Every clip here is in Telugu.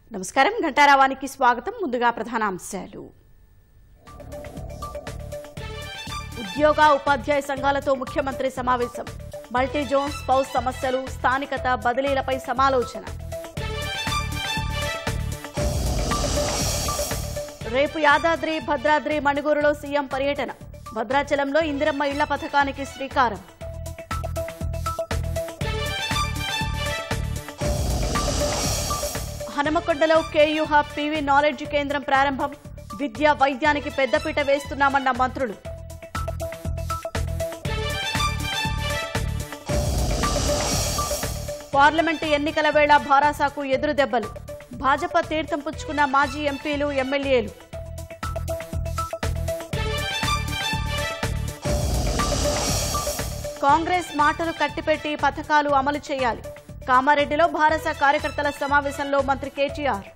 నమస్కారం ఘంటారావానికి స్వాగతం ముందుగా ప్రధాన అంశాలు ఉద్యోగ ఉపాధ్యాయ సంఘాలతో ముఖ్యమంత్రి సమావేశం మల్టీ జోన్ స్పౌస్ సమస్యలు స్థానికత బదిలీలపై సమాలోచన రేపు యాదాద్రి భద్రాద్రి మణిగూరులో సీఎం పర్యటన భద్రాచలంలో ఇందిరమ్మ ఇళ్ల పథకానికి శ్రీకారం హనుమకొండలో కేయూ హబ్ పీవీ నాలెడ్జ్ కేంద్రం ప్రారంభం విద్య వైద్యానికి పెద్దపీట వేస్తున్నామన్న మంత్రులు పార్లమెంటు ఎన్నికల వేళ భారాసాకు ఎదురు దెబ్బలు భాజపా తీర్థం పుచ్చుకున్న మాజీ ఎంపీలు ఎమ్మెల్యేలు కాంగ్రెస్ మాటలు కట్టిపెట్టి పథకాలు అమలు చేయాలి కామారెడ్డిలో భారత కార్యకర్తల సమావేశంలో మంత్రి కేటీఆర్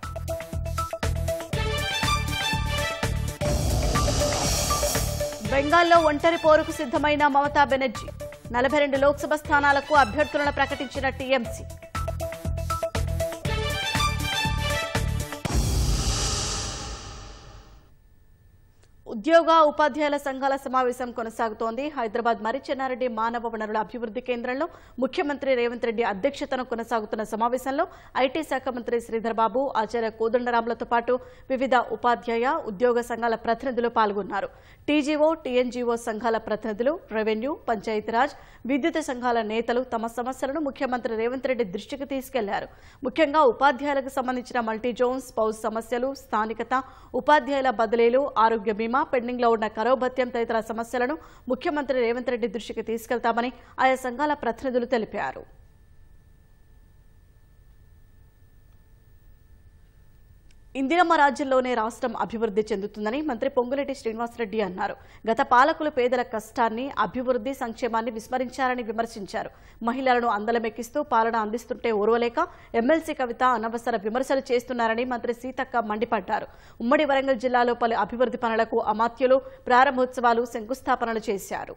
బెంగాల్లో ఒంటరి పోరుకు సిద్ధమైన మమతా బెనర్జీ నలభై రెండు లోక్సభ స్థానాలకు అభ్యర్థులను ప్రకటించిన టీఎంసీ ఉద్యోగ ఉపాధ్యాయుల సంఘాల సమావేశం కొనసాగుతోంది హైదరాబాద్ మరిచెన్నారెడ్డి మానవ వనరుల అభివృద్ధి కేంద్రంలో ముఖ్యమంత్రి రేవంత్ రెడ్డి అధ్యక్షతన కొనసాగుతున్న సమావేశంలో ఐటీ శాఖ మంత్రి శ్రీధర్ బాబు ఆచార్య కోదండరాములతో పాటు వివిధ ఉపాధ్యాయ ఉద్యోగ సంఘాల ప్రతినిధులు పాల్గొన్నారు టీజీఓ టీఎన్జీఓ సంఘాల ప్రతినిధులు రెవెన్యూ పంచాయతీరాజ్ విద్యుత్ సంఘాల నేతలు తమ సమస్యలను ముఖ్యమంత్రి రేవంత్ రెడ్డి దృష్టికి తీసుకెళ్లారు ముఖ్యంగా ఉపాధ్యాయులకు సంబంధించిన మల్టీ జోన్ స్పౌస్ సమస్యలు స్థానికత ఉపాధ్యాయుల బదిలీలు ఆరోగ్య బీమా పెండింగ్ లో ఉన్న కరో భత్యం తదితర సమస్యలను ముఖ్యమంత్రి రేవంత్ రెడ్డి దృష్టికి తీసుకెళ్తామని ఆయా సంఘాల ప్రతినిధులు తెలిపారు ఇందిరమ్మ రాజ్యంలోనే రాష్ట్రం అభివృద్ధి చెందుతుందని మంత్రి పొంగులేటి శ్రీనివాసరెడ్డి అన్నారు గత పాలకులు పేదల కష్టాన్ని అభివృద్ధి సంక్షేమాన్ని విస్మరించారని విమర్శించారు మహిళలను అందలమెక్కిస్తూ పాలన అందిస్తుంటే ఓర్వలేక ఎమ్మెల్సీ కవిత అనవసర విమర్శలు చేస్తున్నారని మంత్రి సీతక్క మండిపడ్డారు ఉమ్మడి వరంగల్ జిల్లాలో పలు అభివృద్ధి పనులకు అమాత్యులు ప్రారంభోత్సవాలు శంకుస్థాపనలు చేశారు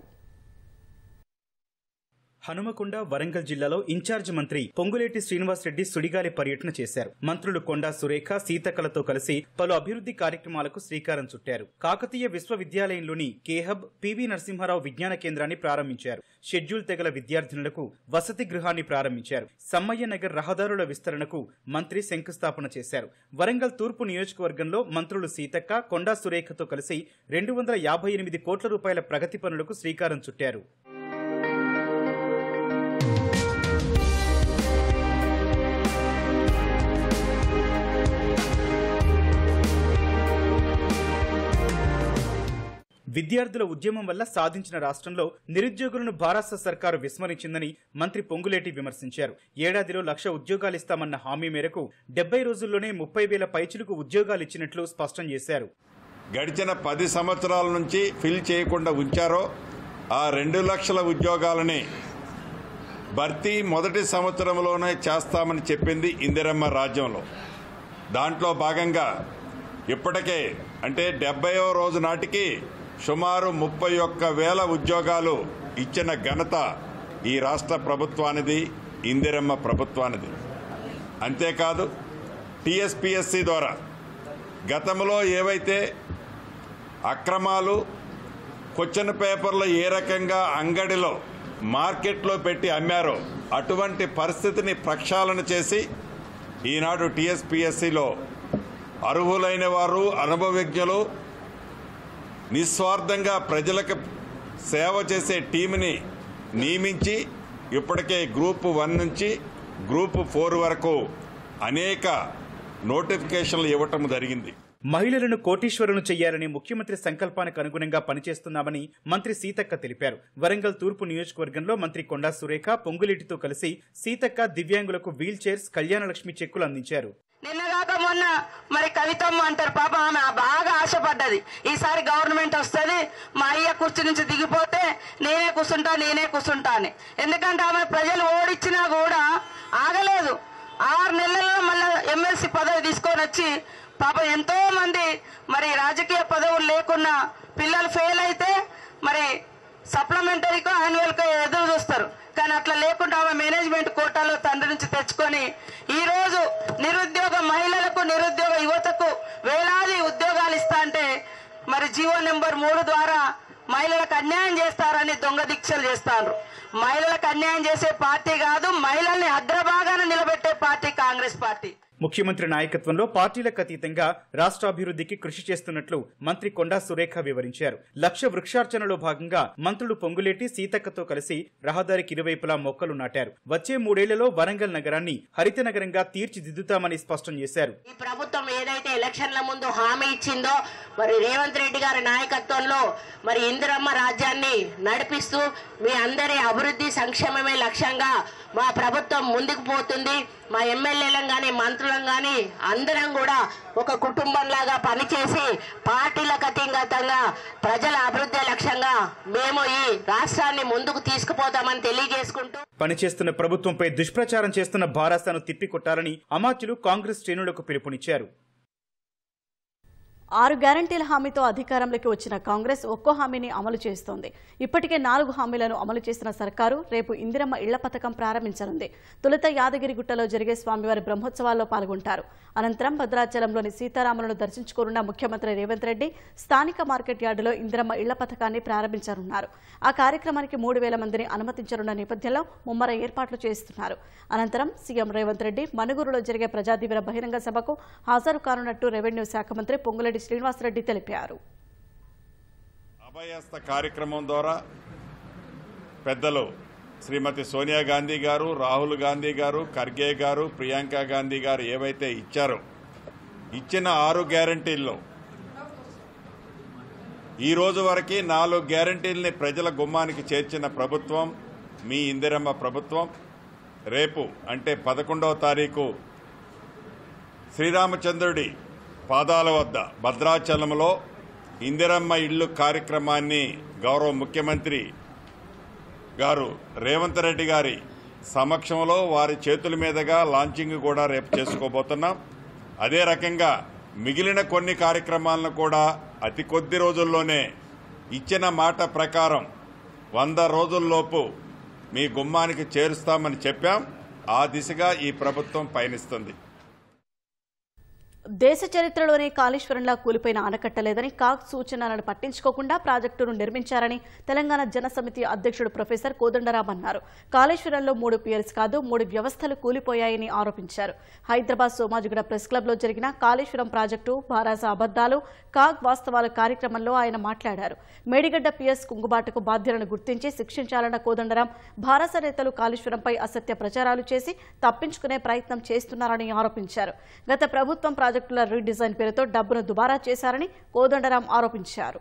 హనుమకొండ వరంగల్ జిల్లాలో ఇన్ఛార్జ్ మంత్రి పొంగులేటి శ్రీనివాసరెడ్డి సుడిగాలి పర్యటన చేశారు మంత్రులు కొండా సురేఖ సీతకలతో కలిసి పలు అభివృద్ధి కార్యక్రమాలకు శ్రీకారం చుట్టారు కాకతీయ విశ్వవిద్యాలయంలోని కేహబ్ పివి నరసింహారావు విజ్ఞాన కేంద్రాన్ని ప్రారంభించారు షెడ్యూల్ తెగల విద్యార్థినులకు వసతి గృహాన్ని ప్రారంభించారు సమ్మయ్య నగర్ రహదారుల విస్తరణకు మంత్రి శంకుస్థాపన చేశారు వరంగల్ తూర్పు నియోజకవర్గంలో మంత్రులు సీతక్క కొండా సురేఖతో కలిసి రెండు వందల యాభై ఎనిమిది కోట్ల రూపాయల ప్రగతి పనులకు శ్రీకారం చుట్టారు విద్యార్థుల ఉద్యమం వల్ల సాధించిన రాష్ట్రంలో నిరుద్యోగులను భారత సర్కారు విస్మరించిందని మంత్రి పొంగులేటి విమర్శించారు ఏడాదిలో లక్ష ఉద్యోగాలిస్తామన్న హామీ మేరకు డెబ్బై రోజుల్లోనే ముప్పై వేల పైచులకు ఉద్యోగాలు ఇచ్చినట్లు స్పష్టం చేశారు గడిచిన పది సంవత్సరాల నుంచి ఫిల్ చేయకుండా ఉంచారో ఆ రెండు లక్షల ఉద్యోగాలని భర్తీ మొదటి సంవత్సరంలోనే చేస్తామని చెప్పింది ఇందిరమ్మ రాజ్యంలో దాంట్లో భాగంగా ఇప్పటికే అంటే డెబ్బయో రోజు నాటికి సుమారు ముప్పై ఒక్క వేల ఉద్యోగాలు ఇచ్చిన ఘనత ఈ రాష్ట్ర ప్రభుత్వానిది ఇందిరమ్మ ప్రభుత్వానిది అంతేకాదు టీఎస్పీఎస్సీ ద్వారా గతంలో ఏవైతే అక్రమాలు క్వశ్చన్ పేపర్లు ఏ రకంగా అంగడిలో మార్కెట్లో పెట్టి అమ్మారో అటువంటి పరిస్థితిని ప్రక్షాళన చేసి ఈనాడు టీఎస్పీఎస్సీలో అర్హులైన వారు అనుభవజ్ఞులు నిస్వార్థంగా ప్రజలకు సేవ చేసే టీంని నియమించి ఇప్పటికే గ్రూప్ వన్ నుంచి గ్రూప్ ఫోర్ వరకు అనేక నోటిఫికేషన్లు ఇవ్వటం జరిగింది మహిళలను కోటీశ్వరులను చేయాలని ముఖ్యమంత్రి సంకల్పానికి అనుగుణంగా పనిచేస్తున్నామని మంత్రి సీతక్క తెలిపారు వరంగల్ తూర్పు నియోజకవర్గంలో మంత్రి కొండా సురేఖ పొంగులేటితో కలిసి సీతక్క దివ్యాంగులకు వీల్ చైర్స్ కళ్యాణలక్ష్మి చెక్కులు అందించారు నిన్నగాక మొన్న మరి కవితమ్మ అంటారు పాప ఆమె బాగా ఆశపడ్డది ఈసారి గవర్నమెంట్ వస్తుంది మా అయ్య కుర్చీ నుంచి దిగిపోతే నేనే కూర్చుంటా నేనే కూర్చుంటా అని ఎందుకంటే ఆమె ప్రజలు ఓడిచ్చినా కూడా ఆగలేదు ఆరు నెలల్లో మళ్ళీ ఎమ్మెల్సీ పదవి తీసుకొని వచ్చి పాప ఎంతో మంది మరి రాజకీయ పదవులు లేకున్నా పిల్లలు ఫెయిల్ అయితే మరి సప్లిమెంటరీకో యాన్యువల్కో ఎదురు చూస్తారు కానీ అట్లా లేకుండా ఆమె మేనేజ్మెంట్ కోటాలో తండ్రి నుంచి తెచ్చుకొని ఈ రోజు నిరుద్యోగ మహిళలకు మరి జీవో నెంబర్ మూడు ద్వారా మహిళలకు అన్యాయం చేస్తారని దొంగ దీక్షలు చేస్తారు మహిళలకు అన్యాయం చేసే పార్టీ కాదు మహిళల్ని అగ్రభాగాన నిలబెట్టే పార్టీ కాంగ్రెస్ పార్టీ ముఖ్యమంత్రి నాయకత్వంలో పార్టీలకు అతీతంగా రాష్ట్రాభివృద్ధికి కృషి చేస్తున్నట్లు మంత్రి కొండా సురేఖ వివరించారు లక్ష వృక్షార్చనలో భాగంగా మంత్రులు పొంగులేటి సీతక్కతో కలిసి రహదారికి ఇరువైపులా మొక్కలు నాటారు వచ్చే మూడేళ్లలో వరంగల్ నగరాన్ని హరిత నగరంగా తీర్చిదిద్దుతామని స్పష్టం చేశారు ఈ ప్రభుత్వం ఏదైతే ఎలక్షన్ల ముందు హామీ ఇచ్చిందో మరి రేవంత్ రెడ్డి గారి నాయకత్వంలో మరి ఇందిరమ్మ రాజ్యాన్ని నడిపిస్తూ మీ అందరి అభివృద్ధి సంక్షేమమే లక్ష్యంగా మా ప్రభుత్వం ముందుకు పోతుంది మా ఎమ్మెల్యేలం కానీ మంత్రులం కానీ అందరం కూడా ఒక కుటుంబంలాగా పనిచేసి పార్టీలకు అతీతంగా ప్రజల అభివృద్ధి లక్ష్యంగా మేము ఈ రాష్ట్రాన్ని ముందుకు తీసుకుపోతామని తెలియజేసుకుంటూ పనిచేస్తున్న ప్రభుత్వంపై దుష్ప్రచారం చేస్తున్న భారాసాను తిప్పికొట్టాలని అమాత్యులు కాంగ్రెస్ శ్రేణులకు పిలుపునిచ్చారు ఆరు గ్యారంటీల హామీతో అధికారంలోకి వచ్చిన కాంగ్రెస్ ఒక్కో హామీని అమలు చేస్తోంది ఇప్పటికే నాలుగు హామీలను అమలు చేసిన సర్కారు రేపు ఇందిరమ్మ ఇళ్ల పథకం ప్రారంభించనుంది తొలుత యాదగిరిగుట్టలో జరిగే స్వామివారి బ్రహ్మోత్సవాల్లో పాల్గొంటారు అనంతరం భద్రాచలంలోని సీతారాములను దర్శించుకోనున్న ముఖ్యమంత్రి రేవంత్ రెడ్డి స్థానిక మార్కెట్ యార్డులో ఇందిరమ్మ ఇళ్ల పథకాన్ని ప్రారంభించనున్నారు ఆ కార్యక్రమానికి మూడు వేల మందిని అనుమతించనున్న నేపథ్యంలో ముమ్మర ఏర్పాట్లు చేస్తున్నారు అనంతరం సీఎం రేవంత్ రెడ్డి మనుగురులో జరిగే ప్రజాదీవెన బహిరంగ సభకు హాజరు కానున్నట్టు రెవెన్యూ శాఖ మంత్రి పొంగులేటి శ్రీనివాసరెడ్డి తెలిపారు అభయహస్త కార్యక్రమం ద్వారా పెద్దలు శ్రీమతి సోనియా గాంధీ గారు రాహుల్ గాంధీ గారు ఖర్గే గారు ప్రియాంక గాంధీ గారు ఏవైతే ఇచ్చారో ఇచ్చిన ఆరు గ్యారంటీల్లో ఈ రోజు వరకు నాలుగు గ్యారంటీల్ని ప్రజల గుమ్మానికి చేర్చిన ప్రభుత్వం మీ ఇందిరమ్మ ప్రభుత్వం రేపు అంటే పదకొండవ తారీఖు శ్రీరామచంద్రుడి పాదాల వద్ద భద్రాచలంలో ఇందిరమ్మ ఇల్లు కార్యక్రమాన్ని గౌరవ ముఖ్యమంత్రి గారు రేవంత్ రెడ్డి గారి సమక్షంలో వారి చేతుల మీదుగా లాంచింగ్ కూడా రేపు చేసుకోబోతున్నాం అదే రకంగా మిగిలిన కొన్ని కార్యక్రమాలను కూడా అతి కొద్ది రోజుల్లోనే ఇచ్చిన మాట ప్రకారం వంద రోజుల్లోపు మీ గుమ్మానికి చేరుస్తామని చెప్పాం ఆ దిశగా ఈ ప్రభుత్వం పయనిస్తుంది దేశ చరిత్రలోనే కాళేశ్వరంలా కూలిపోయిన ఆనకట్టలేదని కాగ్ సూచనలను పట్టించుకోకుండా ప్రాజెక్టును నిర్మించారని తెలంగాణ జనసమితి అధ్యక్షుడు ప్రొఫెసర్ కోదండరాం అన్నారు కాళేశ్వరంలో మూడు పియర్స్ కాదు మూడు వ్యవస్థలు కూలిపోయాయని ఆరోపించారు హైదరాబాద్ సోమాజిగూడ ప్రెస్ క్లబ్లో జరిగిన కాళేశ్వరం ప్రాజెక్టు భారాస అబద్దాలు కాగ్ వాస్తవాల కార్యక్రమంలో ఆయన మాట్లాడారు మేడిగడ్డ పిఎస్ కుంగుబాటుకు బాధ్యులను గుర్తించి శిక్షించాలన్న కోదండరాం భారస నేతలు కాళేశ్వరంపై అసత్య ప్రచారాలు చేసి తప్పించుకునే ప్రయత్నం చేస్తున్నారని ఆరోపించారు గత ప్రభుత్వం ప్రాజెక్టుల రీడిజైన్ పేరుతో డబ్బును దుబారా చేశారని కోదండరాం ఆరోపించారు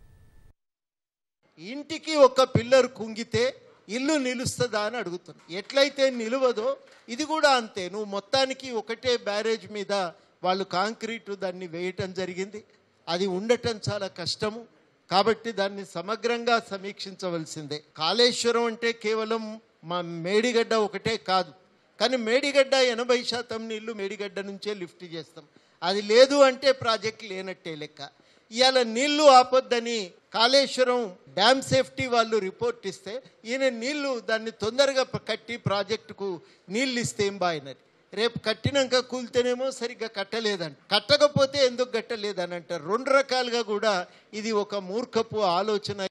ఇంటికి ఒక పిల్లర్ కుంగితే ఇల్లు నిలుస్తుందా అని అడుగుతున్నా ఎట్లయితే నిలవదో ఇది కూడా అంతే నువ్వు మొత్తానికి ఒకటే బ్యారేజ్ మీద వాళ్ళు కాంక్రీటు దాన్ని వేయటం జరిగింది అది ఉండటం చాలా కష్టము కాబట్టి దాన్ని సమగ్రంగా సమీక్షించవలసిందే కాళేశ్వరం అంటే కేవలం మా మేడిగడ్డ ఒకటే కాదు కానీ మేడిగడ్డ ఎనభై శాతం నీళ్లు మేడిగడ్డ నుంచే లిఫ్ట్ చేస్తాం అది లేదు అంటే ప్రాజెక్ట్ లేనట్టే లెక్క ఇవాళ నీళ్లు ఆపొద్దని కాళేశ్వరం డ్యామ్ సేఫ్టీ వాళ్ళు రిపోర్ట్ ఇస్తే ఈయన నీళ్లు దాన్ని తొందరగా ప- కట్టి ప్రాజెక్టుకు నీళ్ళు ఇస్తే ఏం బాయినది రేపు కట్టినాక కూలితేనేమో సరిగ్గా కట్టలేదంట కట్టకపోతే ఎందుకు కట్టలేదని అంటారు రెండు రకాలుగా కూడా ఇది ఒక మూర్ఖపు ఆలోచన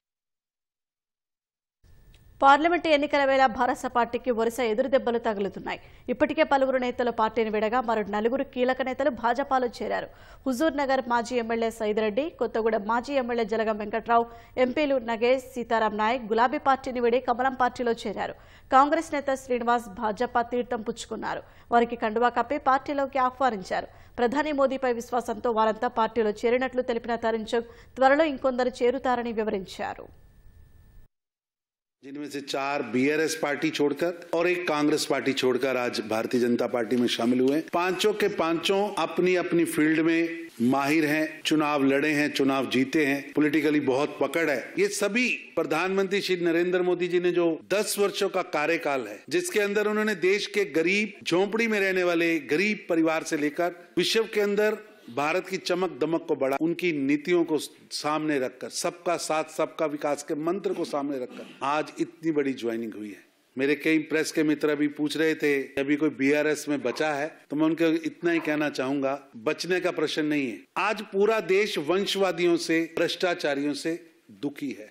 పార్లమెంటు ఎన్నికల వేళ భారత పార్టీకి వరుస ఎదురుదెబ్బలు తగులుతున్నాయి ఇప్పటికే పలువురు నేతలు పార్టీని విడగా మరో నలుగురు కీలక నేతలు భాజపాలో చేరారు హుజూర్ నగర్ మాజీ ఎమ్మెల్యే సైదిరెడ్డి కొత్తగూడెం మాజీ ఎమ్మెల్యే జలగం వెంకట్రావు ఎంపీలు నగేష్ సీతారాం నాయక్ గులాబీ పార్టీని విడి కమలం పార్టీలో చేరారు కాంగ్రెస్ నేత శ్రీనివాస్ భాజపా తీర్థం పుచ్చుకున్నారు వారికి కండువా కప్పి పార్టీలోకి ఆహ్వానించారు ప్రధాని మోదీపై విశ్వాసంతో వారంతా పార్టీలో చేరినట్లు తెలిపిన తరుణ్ చుగ్ త్వరలో ఇంకొందరు చేరుతారని వివరించారు जिनमें से चार बीआरएस पार्टी छोड़कर और एक कांग्रेस पार्टी छोड़कर आज भारतीय जनता पार्टी में शामिल हुए पांचों के पांचों अपनी अपनी फील्ड में माहिर हैं चुनाव लड़े हैं चुनाव जीते हैं पॉलिटिकली बहुत पकड़ है ये सभी प्रधानमंत्री श्री नरेंद्र मोदी जी ने जो 10 वर्षों का कार्यकाल है जिसके अंदर उन्होंने देश के गरीब झोंपड़ी में रहने वाले गरीब परिवार से लेकर विश्व के अंदर भारत की चमक दमक को बढ़ा उनकी नीतियों को सामने रखकर सबका साथ सबका विकास के मंत्र को सामने रखकर आज इतनी बड़ी ज्वाइनिंग हुई है मेरे कई प्रेस के मित्र अभी पूछ रहे थे कि अभी कोई बीआरएस में बचा है तो मैं उनको इतना ही कहना चाहूंगा बचने का प्रश्न नहीं है आज पूरा देश वंशवादियों से भ्रष्टाचारियों से दुखी है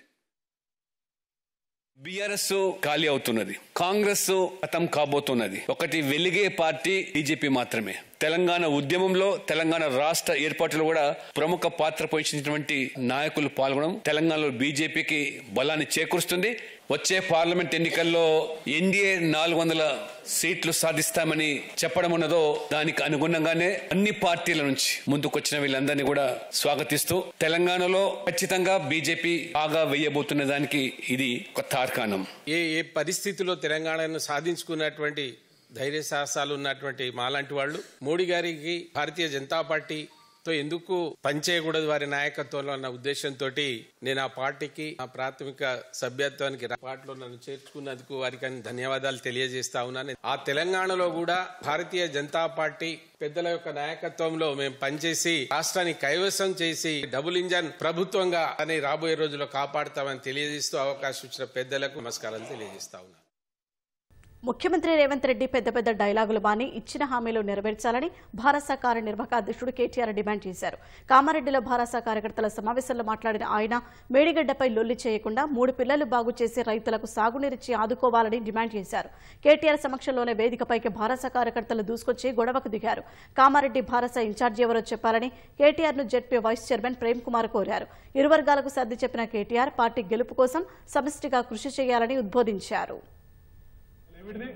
బీఆర్ఎస్ ఖాళీ అవుతున్నది కాంగ్రెస్ గతం కాబోతున్నది ఒకటి వెలిగే పార్టీ బీజేపీ మాత్రమే తెలంగాణ ఉద్యమంలో తెలంగాణ రాష్ట్ర ఏర్పాటులో కూడా ప్రముఖ పాత్ర పోషించినటువంటి నాయకులు పాల్గొనడం తెలంగాణలో బీజేపీకి బలాన్ని చేకూరుస్తుంది వచ్చే పార్లమెంట్ ఎన్నికల్లో ఎన్డీఏ నాలుగు వందల సీట్లు సాధిస్తామని చెప్పడం ఉన్నదో దానికి అనుగుణంగానే అన్ని పార్టీల నుంచి ముందుకొచ్చిన వీళ్ళందరినీ కూడా స్వాగతిస్తూ తెలంగాణలో ఖచ్చితంగా బీజేపీ బాగా వేయబోతున్న దానికి ఇది ఒక తార్కాణం ఏ ఏ పరిస్థితిలో తెలంగాణను సాధించుకున్నటువంటి ధైర్య సాహసాలు ఉన్నటువంటి మాలాంటి వాళ్ళు మోడీ గారికి భారతీయ జనతా పార్టీతో ఎందుకు పనిచేయకూడదు వారి నాయకత్వంలో అన్న ఉద్దేశంతో నేను ఆ పార్టీకి ఆ ప్రాథమిక సభ్యత్వానికి రా- పార్టీలో నన్ను చేర్చుకున్నందుకు వారికి అన్ని ధన్యవాదాలు తెలియజేస్తా ఉన్నాను ఆ తెలంగాణలో కూడా భారతీయ జనతా పార్టీ పెద్దల యొక్క నాయకత్వంలో మేము పనిచేసి రాష్ట్రాన్ని కైవసం చేసి డబుల్ ఇంజన్ ప్రభుత్వంగా అని రాబోయే రోజుల్లో కాపాడుతామని తెలియజేస్తూ అవకాశం ఇచ్చిన పెద్దలకు నమస్కారాలు తెలియజేస్తా ఉన్నాను ముఖ్యమంత్రి రేవంత్ రెడ్డి పెద్ద పెద్ద డైలాగులు బాని ఇచ్చిన హామీలు నెరవేర్చాలని భారస కార్యనిర్వాహక అధ్యక్షుడు కేటీఆర్ డిమాండ్ చేశారు కామారెడ్డిలో భారస కార్యకర్తల సమావేశంలో మాట్లాడిన ఆయన మేడిగడ్డపై లొల్లి చేయకుండా మూడు పిల్లలు బాగు చేసి రైతులకు సాగునీరిచ్చి ఆదుకోవాలని డిమాండ్ చేశారు కేటీఆర్ సమక్షంలోనే వేదికపైకి భారస కార్యకర్తలు దూసుకొచ్చి గొడవకు దిగారు కామారెడ్డి భారస ఇన్ఛార్జి ఎవరో చెప్పాలని కేటీఆర్ ను ZP vice chairman Prem Kumar కోరారు ఇరు వర్గాలకు సర్ది చెప్పిన కేటీఆర్ పార్టీ గెలుపు కోసం సమిష్టిగా కృషి చేయాలని ఉద్బోధించారు ఏమిటిది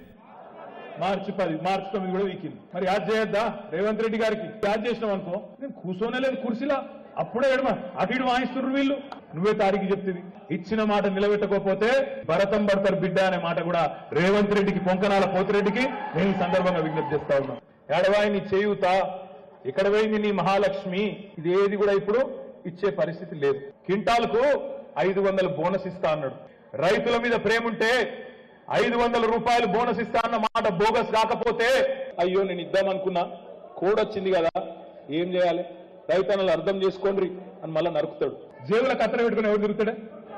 మార్చి పది మార్చి తొమ్మిది కూడా వీకింది మరి యాద్ చేయొద్దా రేవంత్ రెడ్డి గారికి యాద్ చేసినాం అనుకో నేను కూర్చోనే లేదు కుర్చీలా అప్పుడే ఎడమ అటు ఇటు వాయిస్తున్నారు వీళ్ళు నువ్వే తారీఖు చెప్తుంది ఇచ్చిన మాట నిలబెట్టకపోతే భరతం భర్తర్ బిడ్డ అనే మాట కూడా రేవంత్ రెడ్డికి పొంకనాల పోతిరెడ్డికి నేను ఈ సందర్భంగా విజ్ఞప్తి చేస్తా ఉన్నా ఎడవాయి నీ చేయూత ఇక్కడ పోయింది నీ మహాలక్ష్మి ఇది ఏది కూడా ఇప్పుడు ఇచ్చే పరిస్థితి లేదు కింటాల్కు ఐదు వందల బోనస్ ఇస్తా అన్నాడు రైతుల మీద ప్రేమ ఉంటే ఐదు వందల రూపాయలు బోనస్ ఇస్తా అన్న మాట బోగస్ కాకపోతే అయ్యో నేను ఇద్దామనుకున్నా కోడ్ వచ్చింది కదా ఏం చేయాలి రైతన్నలు అర్థం చేసుకోండి అని మళ్ళీ నరుకుతాడు జేబుల కత్తెర పెట్టుకుని ఎవరు తిరుగుతాడు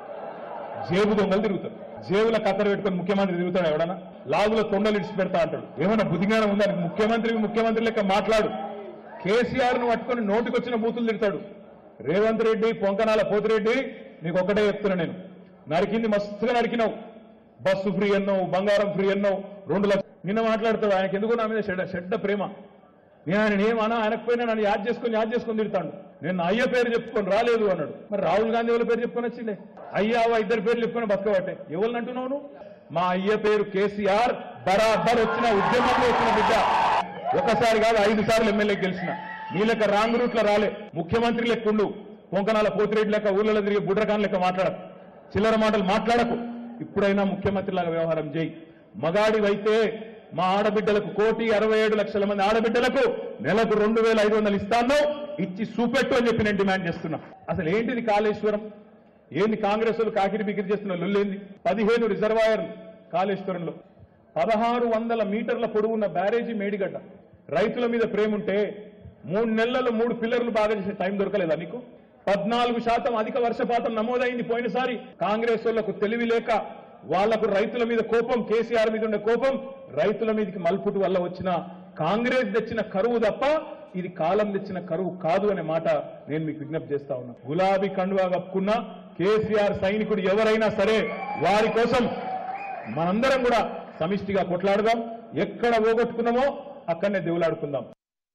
జేబు దొంగలు తిరుగుతారు జేబుల కత్తెర పెట్టుకుని ముఖ్యమంత్రి తిరుగుతాడు ఎవడన్నా లాగుల తొండలు ఇడిచి పెడతా అంటాడు ఏమన్నా బుద్ధిజ్ఞానం ఉందా నీకు ముఖ్యమంత్రి ముఖ్యమంత్రి లెక్క మాట్లాడు కేసీఆర్ ను పట్టుకుని నోటికొచ్చిన బూతులు తిడతాడు రేవంత్ రెడ్డి పొంకనాల పోతిరెడ్డి నీకు ఒకటే చెప్తున్నా నేను నరికింది మస్తుగా నరికినావు బస్సు ఫ్రీ అన్నావు బంగారం ఫ్రీ అన్నావు రెండు లక్షలు నిన్న మాట్లాడతాడు ఆయనకి ఎందుకు నా మీద చెడ్డ చెడ్డ ప్రేమ నేను ఆయన ఏమన్నా ఆయనకు పోయినా నన్ను యాద్ చేసుకొని యాద్ చేసుకొని తిడతాడు నేను నా అయ్య పేరు చెప్పుకొని రాలేదు అన్నాడు మరి రాహుల్ గాంధీ ఎవరి పేరు చెప్పుకొని వచ్చిండే అయ్యావా ఇద్దరు పేర్లు చెప్పుకొని బతకబట్టే ఎవరిని అంటున్నావు నువ్వు మా అయ్య పేరు కేసీఆర్ బరాబర్ వచ్చిన ఉద్యమంలో వచ్చిన బిడ్డ ఒకసారి కాదు ఐదు సార్లు ఎమ్మెల్యే గెలిచిన నీ లెక్క రాంగ్ రూట్ లో రాలే ముఖ్యమంత్రి లెక్క ఉండు పొంకనాల పోతిరెడ్డి లెక్క ఊళ్ళలో తిరిగి బుడ్రకాన్ లెక్క మాట్లాడకు చిల్లర మాటలు మాట్లాడకు ఇప్పుడైనా ముఖ్యమంత్రిలాగా వ్యవహారం చేయి మగాడివైతే మా ఆడబిడ్డలకు కోటి అరవై ఏడు లక్షల మంది ఆడబిడ్డలకు నెలకు రెండు వేల ఐదు వందలు ఇస్తాను ఇచ్చి చూపెట్టు అని చెప్పి నేను డిమాండ్ చేస్తున్నా అసలు ఏంటిది కాళేశ్వరం ఏంది కాంగ్రెస్ వాళ్ళు కాకిరి బికిరి చేస్తున్న లొల్లేంది పదిహేను రిజర్వాయర్లు కాళేశ్వరంలో పదహారు వందల మీటర్ల పొడవున్న బ్యారేజీ మేడిగడ్డ రైతుల మీద ప్రేమ ఉంటే మూడు నెలలు మూడు పిల్లర్లు బాగా చేసే టైం దొరకలేదా మీకు పద్నాలుగు శాతం అధిక వర్షపాతం నమోదైంది పోయినసారి కాంగ్రెస్ వాళ్లకు తెలివి లేక వాళ్లకు రైతుల మీద కోపం కేసీఆర్ మీద ఉండే కోపం రైతుల మీదకి మల్పుటు వల్ల వచ్చిన కాంగ్రెస్ తెచ్చిన కరువు తప్ప ఇది కాలం తెచ్చిన కరువు కాదు అనే మాట నేను మీకు విజ్ఞప్తి చేస్తా ఉన్నా గులాబీ కండువా కప్పుకున్న కేసీఆర్ సైనికుడు ఎవరైనా సరే వారి కోసం మనందరం కూడా సమిష్టిగా కొట్లాడదాం ఎక్కడ పోగొట్టుకున్నామో అక్కడనే దేవులాడుకుందాం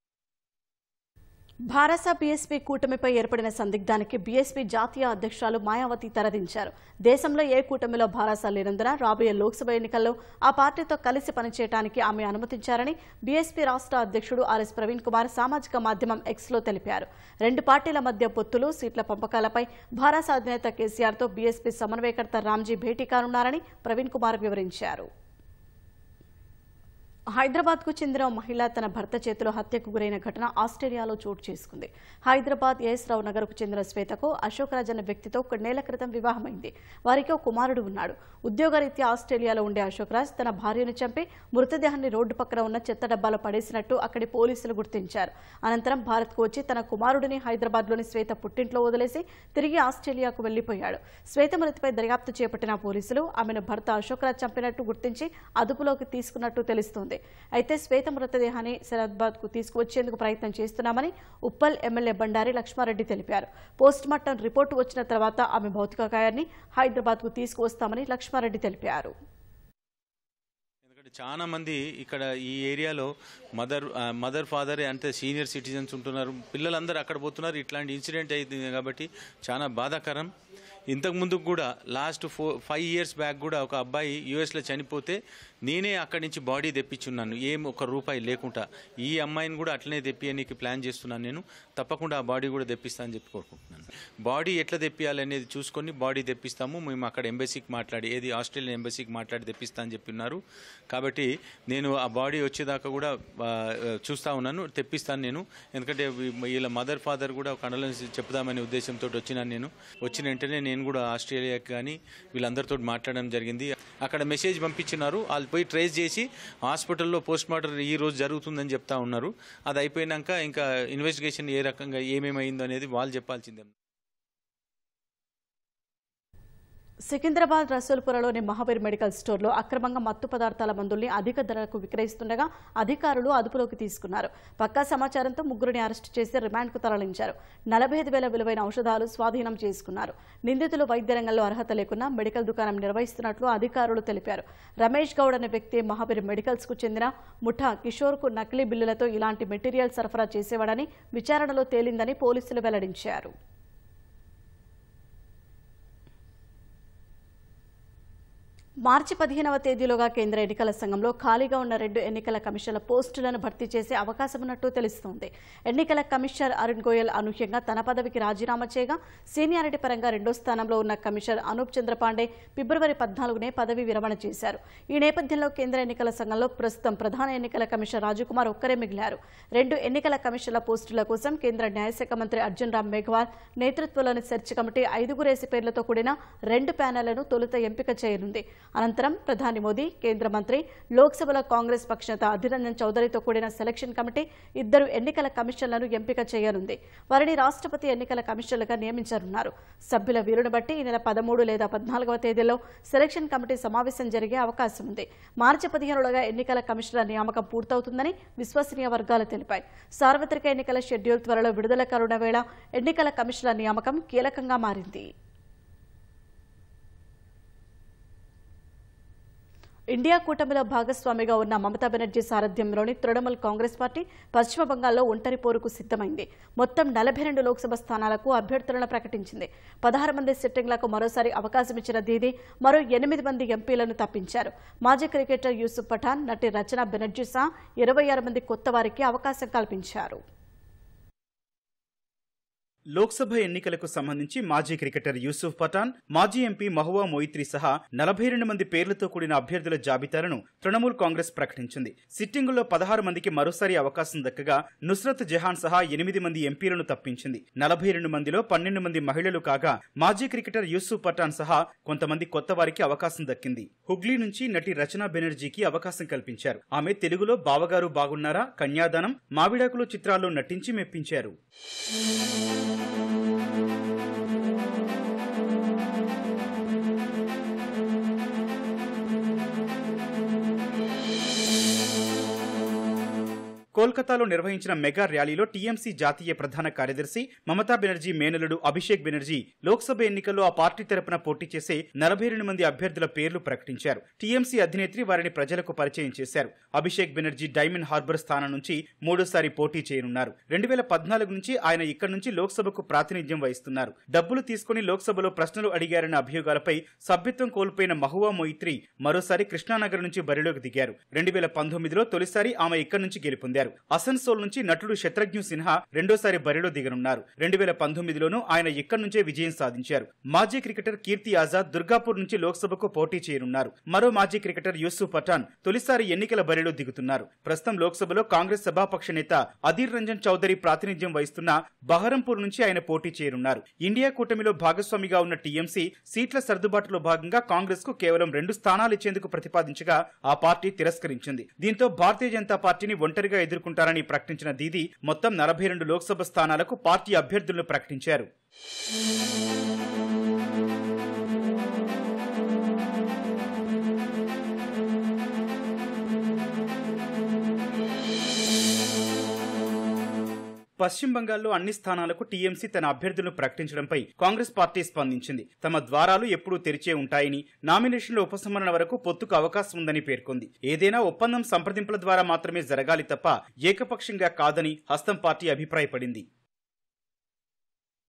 భారస బీఎస్పీ కూటమిపై ఏర్పడిన సందిగ్ధానికి బీఎస్పీ జాతీయ అధ్యక్షురాలు మాయావతి తెరదించారు దేశంలో ఏ కూటమిలో భారస లేనందున రాబోయే లోక్సభ ఎన్నికల్లో ఆ పార్టీతో కలిసి పనిచేయడానికి ఆమె అనుమతించారని బీఎస్పీ రాష్ట్ర అధ్యక్షుడు ఆర్ఎస్ ప్రవీణ్ కుమార్ సామాజిక మాధ్యమం ఎక్స్లో తెలిపారు రెండు పార్టీల మధ్య పొత్తులు సీట్ల పంపకాలపై భారస అధినేత కేసీఆర్తో బీఎస్పీ సమన్వయకర్త రామ్జీ భేటీ కానున్నారని ప్రవీణ్ కుమార్ వివరించారు హైదరాబాద్ కు చెందిన ఓ మహిళ తన భర్త చేతిలో హత్యకు గురైన ఘటన ఆస్ట్రేలియాలో చోటు చేసుకుంది హైదరాబాద్ ఎస్ రావు నగర్కు చెందిన శ్వేతకు అశోక్ రాజ్ అనే వ్యక్తితో కొన్నేళ్ల క్రితం వివాహమైంది వారికి ఓ కుమారుడు ఉన్నాడు ఉద్యోగరీత్యా ఆస్ట్రేలియాలో ఉండే అశోక్ రాజ్ తన భార్యను చంపి మృతదేహాన్ని రోడ్డు పక్కన ఉన్న చెత్త డబ్బాలో పడేసినట్టు అక్కడి పోలీసులు గుర్తించారు అనంతరం భారత్కు వచ్చి తన కుమారుడిని హైదరాబాద్లోని శ్వేత పుట్టింట్లో వదిలేసి తిరిగి ఆస్ట్రేలియాకు వెళ్లిపోయాడు శ్వేత మృతిపై దర్యాప్తు చేపట్టిన పోలీసులు ఆమెను భర్త అశోక్ రాజ్ చంపినట్టు గుర్తించి అదుపులోకి తీసుకున్నట్టు తెలుస్తోంది అయితే శ్వేత మృతదేహాన్ని శరద్బాద్ కు తీసుకువచ్చేందుకు ప్రయత్నం చేస్తున్నామని ఉప్పల్ ఎమ్మెల్యే బండారి లక్ష్మారెడ్డి తెలిపారు పోస్ట్ మార్టం రిపోర్టు వచ్చిన తర్వాత ఆమె భౌతిక కాయాన్ని హైదరాబాద్ కు తీసుకువస్తామని లక్ష్మారెడ్డి తెలిపారు ఎందుకంటే చాలా మంది ఇక్కడ ఈ ఏరియాలో మదర్ ఆ, మదర్ ఫాదర్ అంతే సీనియర్ సిటిజన్స్ ఉంటున్నారు పిల్లలందరూ అక్కడ పోతున్నారు ఇట్లాంటి ఇన్సిడెంట్ అయింది కాబట్టి చాలా బాధాకరం ఇంతకు ముందు కూడా last four five years back కూడా ఒక అబ్బాయి యూఎస్లో చనిపోతే నేనే అక్కడి నుంచి బాడీ తెప్పించున్నాను ఏం ఒక రూపాయి లేకుండా ఈ అమ్మాయిని కూడా అట్లనే తెప్పియడానికి ప్లాన్ చేస్తున్నాను నేను తప్పకుండా ఆ బాడీ కూడా తెప్పిస్తా అని చెప్పి కోరుకుంటున్నాను బాడీ ఎట్లా తెప్పియాలి అనేది చూసుకొని బాడీ తెప్పిస్తాము మేము అక్కడ ఎంబసీకి మాట్లాడి ఏది ఆస్ట్రేలియన్ ఎంబసీకి మాట్లాడి తెప్పిస్తా అని చెప్పి ఉన్నారు కాబట్టి నేను ఆ బాడీ వచ్చేదాకా కూడా ఆ, చూస్తా ఉన్నాను తెప్పిస్తాను నేను ఎందుకంటే వీ- వీళ్ళ మదర్ ఫాదర్ కూడా కండలెన్స్ చెప్దామనే ఉద్దేశంతో వచ్చినాను నేను వచ్చిన వెంటనే నేను కూడా ఆస్ట్రేలియాకి కానీ వీళ్ళందరితో మాట్లాడడం జరిగింది అక్కడ మెసేజ్ పంపించినారు వాళ్ళు పోయి ట్రేస్ చేసి హాస్పిటల్లో పోస్ట్ మార్టం ఈ రోజు జరుగుతుందని చెప్తా ఉన్నారు అది అయిపోయినాక ఇంకా ఇన్వెస్టిగేషన్ ఏ రకంగా ఏమేమైందో అనేది వాళ్ళు చెప్పాల్సిందే సికింద్రాబాద్ రసూల్పురలోని మహావీర్ మెడికల్ స్టోర్లో అక్రమంగా మత్తు పదార్థాల మందుల్ని అధిక ధరకు విక్రయిస్తుండగా అధికారులు అదుపులోకి తీసుకున్నారు పక్కా సమాచారంతో ముగ్గురిని అరెస్టు చేసి రిమాండ్కు తరలించారు నలభై ఐదు వేల విలువైన ఔషధాలు స్వాధీనం చేసుకున్నారు నిందితులు వైద్య రంగంలో అర్హత లేకున్నా మెడికల్ దుకాణం నిర్వహిస్తున్నట్లు అధికారులు తెలిపారు రమేష్ గౌడ్ అనే వ్యక్తి మహావీర్ మెడికల్స్ కు చెందిన ముఠా కిషోర్కు నకిలీ బిల్లులతో ఇలాంటి మెటీరియల్ సరఫరా చేసేవాడని విచారణలో తేలిందని పోలీసులు వెల్లడించారు మార్చి పదిహేనవ తేదీలోగా కేంద్ర ఎన్నికల సంఘంలో ఖాళీగా ఉన్న రెండు ఎన్నికల కమిషన్ల పోస్టులను భర్తీ చేసే అవకాశం ఉన్నట్టు తెలుస్తోంది ఎన్నికల కమిషనర్ అరుణ్ గోయల్ అనూహ్యంగా తన పదవికి రాజీనామా చేయగా సీనియారిటీ పరంగా రెండో స్థానంలో ఉన్న కమిషనర్ అనూప్ చంద్రపాండే ఫిబ్రవరి పద్నాలుగునే పదవి విరమణ చేశారు ఈ నేపథ్యంలో కేంద్ర ఎన్నికల సంఘంలో ప్రస్తుతం ప్రధాన ఎన్నికల కమిషనర్ రాజకుమార్ ఒక్కరే మిగిలారు రెండు ఎన్నికల కమిషన్ల పోస్టుల కోసం కేంద్ర న్యాయశాఖ మంత్రి అర్జున్ రామ్ మేఘవాల్ నేతృత్వంలోని సెర్చ్ కమిటీ ఐదుగురేసి పేర్లతో కూడిన రెండు ప్యానెళ్లను తొలుత ఎంపిక చేయనుంది అనంతరం ప్రధాని మోదీ కేంద్ర మంత్రి లోక్సభలో కాంగ్రెస్ పక్షనేత అధిర్ రంజన్ చౌదరితో కూడిన సెలక్షన్ కమిటీ ఇద్దరు ఎన్నికల కమిషన్లను ఎంపిక చేయనుంది వారిని రాష్ట్రపతి ఎన్నికల కమిషన్లుగా నియమించనున్నారు సభ్యుల వీరును బట్టి ఈ నెల పదమూడు లేదా పద్నాలుగవ తేదీలో సెలక్షన్ కమిటీ సమావేశం జరిగే అవకాశం ఉంది మార్చి పదిహేనులోగా ఎన్నికల కమిషన్ల నియామకం పూర్తవుతుందని విశ్వసనీయ వర్గాలు తెలిపాయి సార్వత్రిక ఎన్నికల షెడ్యూల్ త్వరలో విడుదల కరుణ వేళ ఎన్నికల కమిషన్ల నియామకం కీలకంగా మారింది ఇండియా కూటమిలో భాగస్వామిగా ఉన్న మమతా బెనర్జీ సారథ్యంలోని తృణమూల్ కాంగ్రెస్ పార్టీ పశ్చిమ బంగాల్లో ఒంటరి పోరుకు సిద్ధమైంది మొత్తం నలభై రెండు లోక్సభ స్థానాలకు అభ్యర్థులను ప్రకటించింది పదహారు మంది సిట్టింగ్లకు మరోసారి అవకాశం ఇచ్చిన దీది మరో ఎనిమిది మంది ఎంపీలను తప్పించారు మాజీ క్రికెటర్ యూసుఫ్ పఠాన్ నటి రచన బెనర్జీ సహా ఇరవై ఆరు మంది కొత్త వారికి అవకాశం కల్పించారు లోక్సభ ఎన్నికలకు సంబంధించి మాజీ క్రికెటర్ యూసుఫ్ పఠాన్ మాజీ ఎంపీ మహువా మొయిత్రి సహా నలభై రెండు మంది పేర్లతో కూడిన అభ్యర్థుల జాబితాలను తృణమూల్ కాంగ్రెస్ ప్రకటించింది సిట్టింగుల్లో పదహారు మందికి మరోసారి అవకాశం దక్కగా నుస్రత్ జహాన్ సహా ఎనిమిది మంది ఎంపీలను తప్పించింది నలభై రెండు మందిలో పన్నెండు మంది మహిళలు కాగా మాజీ క్రికెటర్ యూసుఫ్ పఠాన్ సహా కొంతమంది కొత్త వారికి అవకాశం దక్కింది హుగ్లీ నుంచి నటి రచనా బెనర్జీకి అవకాశం కల్పించారు ఆమె తెలుగులో బావగారు బాగున్నారా కన్యాదానం మావిడాకులు చిత్రాల్లో నటించి మెప్పించారు కోల్కతాలో నిర్వహించిన మెగా ర్యాలీలో టీఎంసీ జాతీయ ప్రధాన కార్యదర్శి మమతా బెనర్జీ మేనలుడు అభిషేక్ బెనర్జీ లోక్సభ ఎన్నికల్లో ఆ పార్టీ తరపున పోటీ చేసే నలభై రెండు మంది అభ్యర్థుల పేర్లు ప్రకటించారు టీఎంసీ అధినేత్రి వారిని ప్రజలకు పరిచయం చేశారు అభిషేక్ బెనర్జీ డైమండ్ హార్బర్ స్థానం నుంచి మూడోసారి పోటీ చేయనున్నారు రెండు వేల పద్నాలుగు నుంచి ఆయన ఇక్కడి నుంచి లోక్సభకు ప్రాతినిధ్యం వహిస్తున్నారు డబ్బులు తీసుకుని లోక్సభలో ప్రశ్నలు అడిగారన్న అభియోగాలపై సభ్యత్వం కోల్పోయిన మహువా మొయిత్రి మరోసారి కృష్ణానగర్ నుంచి బరిలోకి దిగారు రెండు వేల పంతొమ్మిదిలో తొలిసారి ఆమె ఇక్కడి నుంచి గెలుపొందారు అసన్సోల్ నుంచి నటుడు శత్రుఘ్న సిన్హా రెండోసారి బరిలో దిగనున్నారు రెండు వేల పంతొమ్మిదిలోనూ ఆయన ఇక్కడి నుంచే విజయం సాధించారు మాజీ క్రికెటర్ కీర్తి ఆజాద్ దుర్గాపూర్ నుంచి లోక్సభకు పోటీ చేయనున్నారు మరో మాజీ క్రికెటర్ యూసుఫ్ పఠాన్ తొలిసారి ఎన్నికల బరిలో దిగుతున్నారు ప్రస్తుతం లోక్సభలో కాంగ్రెస్ సభాపక్ష నేత అధీర్ రంజన్ చౌదరి ప్రాతినిధ్యం వహిస్తున్న బహరంపూర్ నుంచి ఆయన పోటీ చేయనున్నారు ఇండియా కూటమిలో భాగస్వామిగా ఉన్న టీఎంసీ సీట్ల సర్దుబాటులో భాగంగా కాంగ్రెస్ కు కేవలం రెండు స్థానాలు ఇచ్చేందుకు ప్రతిపాదించగా ఆ పార్టీ తిరస్కరించింది దీంతో భారతీయ జనతా పార్టీని ఒంటరిగా ఎదుర్కొంటారని ప్రకటించిన దీది మొత్తం నలభై రెండు లోక్సభ స్థానాలకు పార్టీ అభ్యర్థులను ప్రకటించారు పశ్చిమ బంగాల్లో అన్ని స్థానాలకు టీఎంసీ తన అభ్యర్థులను ప్రకటించడంపై కాంగ్రెస్ పార్టీ స్పందించింది తమ ద్వారాలు ఎప్పుడూ తెరిచే ఉంటాయని నామినేషన్ల ఉపసంహరణ వరకు పొత్తుకు అవకాశం ఉందని పేర్కొంది ఏదైనా ఒప్పందం సంప్రదింపుల ద్వారా మాత్రమే జరగాలి తప్ప ఏకపక్షంగా కాదని హస్తం పార్టీ అభిప్రాయపడింది